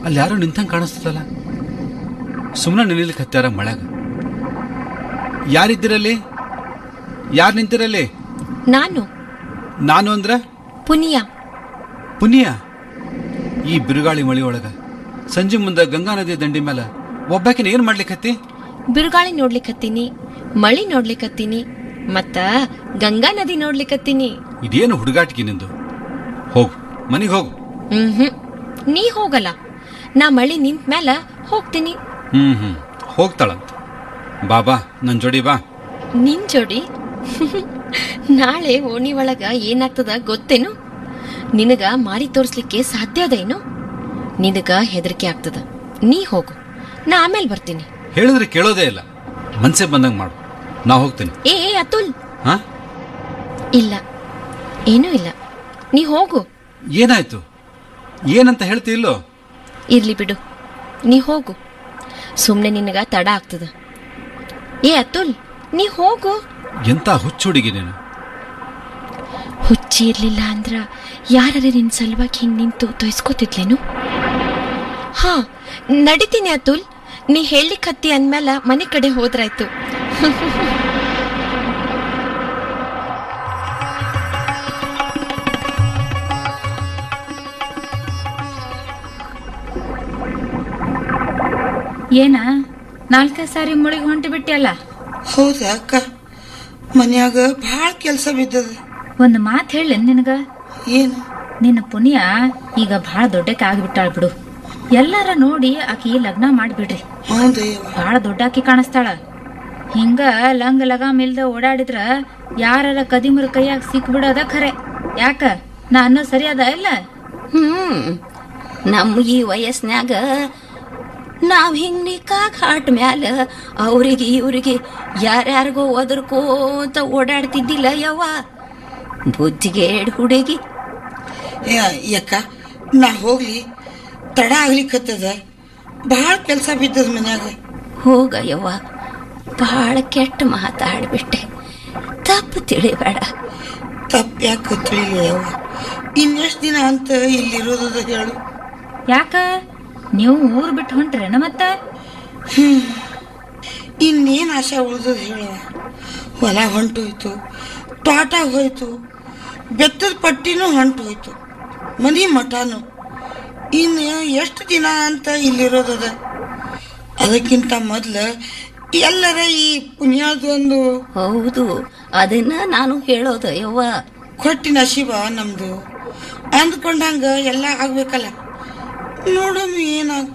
ಅಲ್ಲಿ ಯಾರೋ ನಿಂತಂಗೆ ಕಾಣಿಸ್ತದಲ್ಲ ಸುಮ್ಮನೆ ನಿಲ್ಲಿಕ್ಕೆ ಹತ್ತಾರ ಮಳೆಗ ಯಾರಿದ್ದೀರಲ್ಲಿ ಯಾರು ನಿಂತಿರಲ್ಲಿ ನಾನು ನಾನು ಅಂದ್ರ ಪುನಿಯ ಪುನಿಯ ಈ ಬಿರುಗಾಳಿ ಮಳಿ ಒಳಗ ಸಂಜೆ ಮುಂದೆ ಗಂಗಾ ನದಿ ದಂಡಿ ಮೇಲೆ ಒಬ್ಬಾಕಿನ ಏನ್ ಮಾಡ್ಲಿಕ್ಕತ್ತಿ ಬಿರುಗಾಳಿ ನೋಡ್ಲಿಕತ್ತೀನಿ ಮಳಿ ನೋಡ್ಲಿಕತ್ತೀನಿ ಮತ್ತ ಗಂಗಾ ನದಿ ನೋಡ್ಲಿಕತ್ತೀನಿ ಇದೇನು ಹುಡುಗಾಟಿಗೆ ನಿಂದು ಹೋಗು ಮನೆಗೆ ಹೋಗು ಹ್ಮ್ ಹ್ಮ್ ನೀ ಹೋಗಲ್ಲ ನಾ ಮಳಿ ನಿಂತ ಮ್ಯಾಲ ಹೋಗ್ತೀನಿ ಹ್ಮ್ ಹ್ಮ್ ಹೋಗ್ತಾಳಂತ ಬಾಬಾ ನನ್ ಜೋಡಿ ಬಾ ನಿನ್ ಜೋಡಿ ನಾಳೆ ಓಣಿ ಒಳಗ ಏನಾಗ್ತದ ಗೊತ್ತೇನು ನಿನಗ ಮಾರಿ ತೋರ್ಸ್ಲಿಕ್ಕೆ ಸಾಧ್ಯ ಅದೇನು ನಿನಗ ಹೆದರಿಕೆ ಆಗ್ತದ ನೀ ಹೋಗು ನಾ ಆಮೇಲೆ ಬರ್ತೀನಿ ಹೇಳಿದ್ರೆ ಕೇಳೋದೇ ಇಲ್ಲ ಮನ್ಸೆ ಬಂದಂಗೆ ಮಾಡು ನಾ ಹೋಗ್ತೀನಿ ಏ ಏ ಅತುಲ್ ಹಾ ಇಲ್ಲ ಏನೂ ಇಲ್ಲ ನೀ ಹೋಗು ಏನಾಯ್ತು ಏನಂತ ಹೇಳ್ತಿ ಇಲ್ಲೋ ಇರ್ಲಿ ಬಿಡು ನೀ ಹೋಗು ಸುಮ್ನೆ ನಿನಗ ತಡ ಆಗ್ತದ ಏ ಅತುಲ್ ನೀ ಹೋಗು ಎಂತ ಹುಚ್ಚು ಹುಡುಗಿ ನೀನು ಹುಚ್ಚಿ ಇರ್ಲಿಲ್ಲ ಅಂದ್ರ ಯಾರೇ ನಿನ್ ಸಲುವಾಗಿ ಹಿಂಗ್ ನಿಂತು ತೊಯ್ಸ್ಕೊತಿದ್ಲೇನು ಹಾ ನಡಿತೀನಿ ಅತುಲ್ ನೀ ಹೇಳಿಕ್ ಹತ್ತಿ ಅಂದ್ಮೇಲೆ ಮನೆ ಕಡೆ ಹೋದ್ರಾಯ್ತು ಏನ ನಾಲ್ಕ ಸಾರಿ ಮುಳಿಗೆ ಹೊಂಟಿ ಬಿಟ್ಟಿಯಲ್ಲ ಹೌದಾ ಅಕ್ಕ ಮನ್ಯಾಗ ಭಾಳ ಕೆಲಸ ಬಿದ್ದದ ಒಂದು ಮಾತು ಹೇಳಿ ನಿನಗ ಏನು ನಿನ್ನ ಪುನಿಯ ಈಗ ಭಾಳ ದೊಡ್ಡಕ್ಕೆ ಆಗಿಬಿಟ್ಟಾಳ ಬಿಡು ಎಲ್ಲಾರ ನೋಡಿ ಆಕಿ ಲಗ್ನ ಮಾಡ್ಬಿಡ್ರಿ ಹೌದಯ್ಯವ ಭಾಳ ದೊಡ್ಡಾಕಿ ಕಾಣಿಸ್ತಾಳ ಹಿಂಗ ಲಂಗ ಲಗಾಮ್ ಇಲ್ದ ಓಡಾಡಿದ್ರ ಯಾರರ ಕದಿಮರ ಕೈಯಾಗ ಸಿಕ್ಬಿಡೋದ ಖರೆ ಯಾಕ ನಾ ಅನ್ನೋ ಸರಿ ಅದ ಇಲ್ಲ ಹ್ಮ್ ನಮ್ಮ ಈ ವಯಸ್ನ್ಯಾಗ ನಾವ್ ಹಿಂಗ್ ನಿಕ್ಕಾಗ್ ಹಾಟ್ ಮ್ಯಾಲ ಅವ್ರಿಗೆ ಇವ್ರಿಗೆ ಯಾರ್ಯಾರಿಗೋ ಒದರ್ಕೋತ ಓಡಾಡ್ತಿದ್ದಿಲ್ಲ ಯವ್ವ ಬುದ್ಧಿಗೇಡ್ ಹುಡುಗಿ ಏ ಅಕ್ಕ ನಾ ಹೋಗ್ಲಿ ತಡ ಆಗ್ಲಿಕ್ಕತ್ತದ ಭಾಳ ಕೆಲಸ ಬಿದ್ದದ ಮನ್ಯಾಗ ಹೋಗ ಯವ್ವ ಬಹಳ ಕೆಟ್ಟ ಮಾತಾಡ್ಬಿಟ್ಟೆ ತಪ್ಪು ತಿಳಿಬೇಡ ತಪ್ಪು ಯಾಕೆ ತಿಳಿಲಿ ಯವ್ವ ಇನ್ನೆಷ್ಟು ದಿನ ಅಂತ ಇಲ್ಲಿರೋದದ ಹೇಳು ಯಾಕ ನೀವು ಊರ್ ಬಿಟ್ಟು ಹೊಂಟ್ರೇನ ಮತ್ತ ಇನ್ನೇನು ಆಶೆ ಉಳ್ದದ ಹೇಳವ ಹೊಲ ಹೊಂಟೋಯ್ತು ತೋಟ ಹೋಯ್ತು ಬೆತ್ತದ ಪಟ್ಟಿನೂ ಹೊಂಟು ಹೋಯ್ತು ಮನಿ ಮಠನು ಇನ್ನು ಎಷ್ಟು ದಿನ ಅಂತ ಇಲ್ಲಿರೋದದ ಅದಕ್ಕಿಂತ ಮೊದ್ಲು ಎಲ್ಲರ ಈ ಪುಣ್ಯದೊಂದು ಹೌದು ಅದನ್ನ ನಾನು ಹೇಳೋದು ಯವ್ವ ಕೊಟ್ಟಿ ನಶೀಬ ನಮ್ದು ಅಂದ್ಕೊಂಡಂಗ ಎಲ್ಲ ಆಗ್ಬೇಕಲ್ಲ ನೋಡಮ್ಮ ಏನಾಗ್ತದ